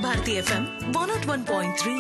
Bharati FM one naught one point three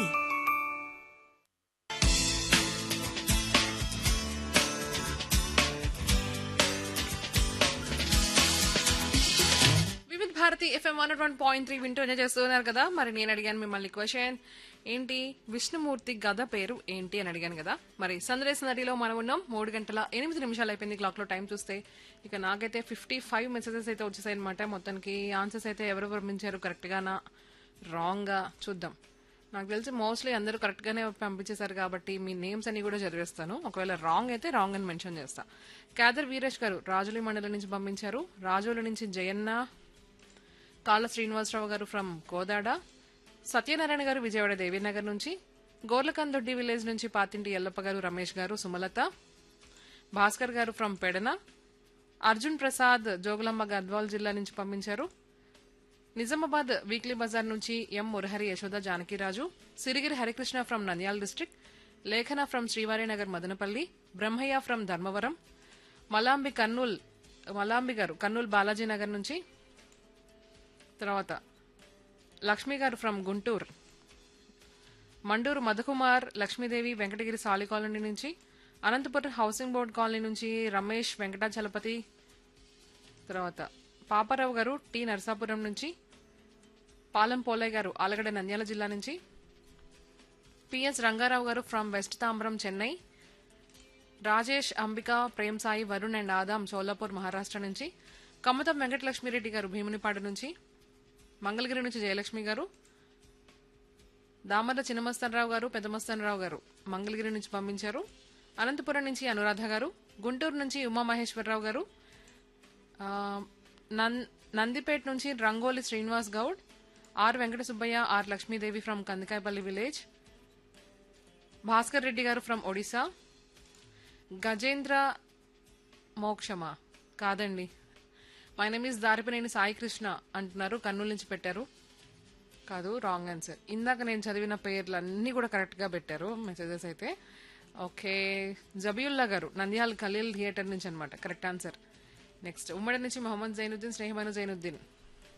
Vividh Bharati FM one one point three వింటూ enjoy చేస్తున్నారు కదా మరి నేను అడిగాను మిమ్మల్ని క్వశ్చన్ ఏంటి విష్ణుమూర్తి గద పేరు ఏంటి అని అడిగాను కదా మరి సందరేశ నదిలో మనం ఉన్నాం మూడు గంటల ఎనిమిది నిమిషాలు అయిపోయింది క్లాక్ లో టైం చూస్తే ఇక నాకైతే ఫిఫ్టీ ఫైవ్ మెసేజెస్ అయితే వచ్చేసాయి అనమాట మొత్తానికి ఆన్సర్స్ అయితే ఎవరు పంపించారు కరెక్ట్ గానా రాంగ్ గా చూద్దాం నాకు తెలిసి మోస్ట్లీ అందరూ కరెక్ట్ గానే పంపించేశారు కాబట్టి మీ నేమ్స్ అన్ని కూడా చదివేస్తాను ఒకవేళ రాంగ్ అయితే రాంగ్ అని మెన్షన్ చేస్తా కాదర్ వీరేష్ గారు రాజులి మండలం నుంచి పంపించారు రాజోల నుంచి జయన్న కాళ్ళ శ్రీనివాసరావు గారు ఫ్రమ్ కోదాడ సత్యనారాయణ గారు విజయవాడ దేవీనగర్ నుంచి గోర్లకందొడ్డి విలేజ్ నుంచి పాతింటి ఎల్లప్ప గారు రమేష్ గారు సుమలత భాస్కర్ గారు ఫ్రమ్ పెడన అర్జున్ ప్రసాద్ జోగులాంబ గద్వాల్ జిల్లా నుంచి పంపించారు నిజామాబాద్ వీక్లీ బజార్ నుంచి M Murahari Yashoda Janakiraju Sirigiri Harikrishna from Nandyal district Lekhana from Srivarinagar Madanapalle Brahmayya from Dharmavaram Malambi Kurnool Malambi గారు కర్నూల్ బాలాజీ నగర్ నుంచి తర్వాత లక్ష్మి గారు ఫ్రమ్ గుంటూరు మండూరు మధుకుమార్ లక్ష్మీదేవి వెంకటగిరి సాలి కాలనీ నుంచి అనంతపురం హౌసింగ్ బోర్డ్ కాలనీ నుంచి రమేష్ వెంకటాచలపతి తర్వాత పాపారావు గారు టి నరసాపురం నుంచి పాలెం పోలయ్య గారు ఆలగడ్డ నంద్యాల జిల్లా నుంచి పిఎస్ రంగారావు గారు from west Tambaram Chennai Rajesh Ambika Prem Sai Varun and Adam Solapur Maharashtra నుంచి కమ్మతం వెంకటలక్ష్మిరెడ్డి గారు భీమునిపాడు నుంచి మంగళగిరి నుంచి జయలక్ష్మి గారు దామర్ల చిన్నమస్తనరావు గారు పెద్దమస్తనరావు గారు మంగళగిరి నుంచి పంపించారు అనంతపురం నుంచి అనురాధ గారు గుంటూరు నుంచి ఉమామహేశ్వరరావు గారు ఆ, నం- నందిపేట నుంచి Rangoli Srinivas Goud R Venkata Subbaiah R Lakshmidevi from Kandikayapalli village Bhaskar Reddy గారు ఫ్రమ్ ఒడిశా గజేంద్ర మోక్షమా కాదండి my name is Daripaneni Sai Krishna అంటున్నారు కర్నూలు నుంచి పెట్టారు కాదు రాంగ్ ఆన్సర్ ఇందాక నేను చదివిన పేర్లు అన్నీ కూడా కరెక్ట్గా పెట్టారు మెసేజెస్ అయితే ఓకే జబియుల్లా గారు నంద్యాల ఖలీల్ థియేటర్ నుంచి అనమాట కరెక్ట్ ఆన్సర్ నెక్స్ట్ ఉమ్మడి నుంచి మొహమ్మద్ జైనుద్దీన్ స్నేహమైన జైనుద్దీన్